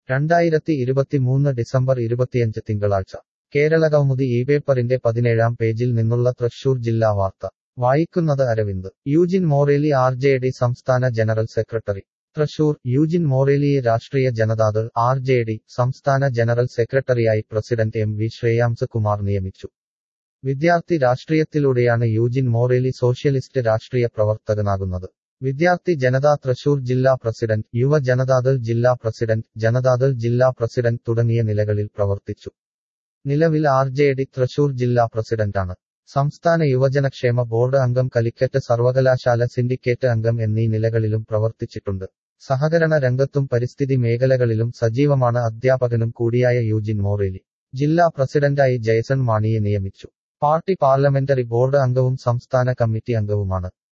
രണ്ടായിരത്തി ഇരുപത്തിമൂന്ന് ഡിസംബർ ഇരുപത്തിയഞ്ച് തിങ്കളാഴ്ച കേരള കൗമുദി ഈ പേപ്പറിന്റെ പതിനേഴാം പേജിൽ നിന്നുള്ള തൃശൂർ ജില്ലാ വാർത്ത വായിക്കുന്നത് Aravind Eugene Morelli R J D സംസ്ഥാന ജനറൽ സെക്രട്ടറി തൃശൂർ യൂജിൻ മോറേലിയെ Rashtriya Janata Dal R J D സംസ്ഥാന ജനറൽ സെക്രട്ടറിയായി president M V Shreyams Kumar നിയമിച്ചു വിദ്യാർത്ഥി രാഷ്ട്രീയത്തിലൂടെയാണ് യൂജിൻ മോറേലി സോഷ്യലിസ്റ്റ് രാഷ്ട്രീയ പ്രവർത്തകനാകുന്നത് വിദ്യാർത്ഥി ജനതാ തൃശൂർ ജില്ലാ പ്രസിഡന്റ് യുവ ജനതാദൾ ജില്ലാ പ്രസിഡന്റ് ജനതാദൾ ജില്ലാ പ്രസിഡന്റ് തുടങ്ങിയ നിലകളിൽ പ്രവർത്തിച്ചു നിലവിൽ ആർ ജെ ഡി തൃശൂർ ജില്ലാ പ്രസിഡന്റാണ് സംസ്ഥാന യുവജനക്ഷേമ ബോർഡ് അംഗം കലിക്കറ്റ് സർവകലാശാല സിൻഡിക്കേറ്റ് അംഗം എന്നീ നിലകളിലും പ്രവർത്തിച്ചിട്ടുണ്ട് സഹകരണ രംഗത്തും പരിസ്ഥിതി മേഖലകളിലും സജീവമാണ് അധ്യാപകനും കൂടിയായ യൂജിൻ മോറേലി ജില്ലാ പ്രസിഡന്റായി ജയസൺ മാണിയെ നിയമിച്ചു പാർട്ടി പാർലമെന്ററി ബോർഡ് അംഗവും സംസ്ഥാന കമ്മിറ്റി അംഗവുമാണ്